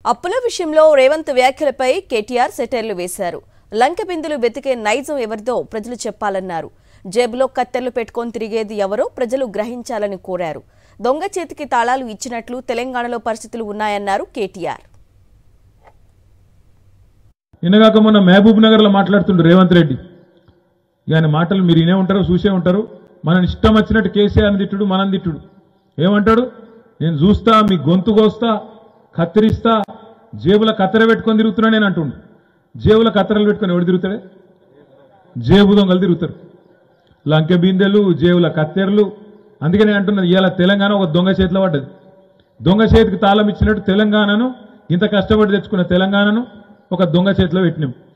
అప్పుల విషయంలో రేవంత్ వ్యాఖ్యలపై కేటీఆర్ సెటైర్లు వేశారు లంక బిందులు వెతికే నైజం ఎవరిదో ప్రజలు చెప్పాలన్నారు జేబులో కత్తెర్లు పెట్టుకొని తిరిగేది ఎవరో ప్రజలు గ్రహించాలని కోరారు దొంగ చేతికి తాళాలు ఇచ్చినట్లు తెలంగాణలో పరిస్థితులు ఉన్నాయన్నారు కేటీఆర్ నిన్నగాక మొన్న మహబూబ్ నగర్లో మాట్లాడుతుండు రేవంత్ రెడ్డి ఇక ఆయన మాటలు మీరు వినే ఉంటారు చూసే ఉంటారు మనం ఇష్టం వచ్చినట్టు కేసీఆర్ తిట్టుడు మనం తిట్టుడు ఏమంటాడు నేను చూస్తా మీ గొంతు కోస్తా కత్తిరిస్తా జేబుల కత్తెర పెట్టుకొని తిరుగుతున్నా నేను అంటుండు జేబుల కత్తెరలు పెట్టుకొని ఎవడు తిరుగుతాడే జేబు దొంగలు తిరుగుతారు లంకె బిందెలు జేబుల కత్తెరలు అందుకనే అంటున్నది ఇవాళ తెలంగాణ ఒక దొంగ చేతిలో పడ్డది దొంగ చేతికి తాళం ఇచ్చినట్టు తెలంగాణను ఇంత కష్టపడి తెచ్చుకున్న తెలంగాణను ఒక దొంగ చేతిలో పెట్టినాం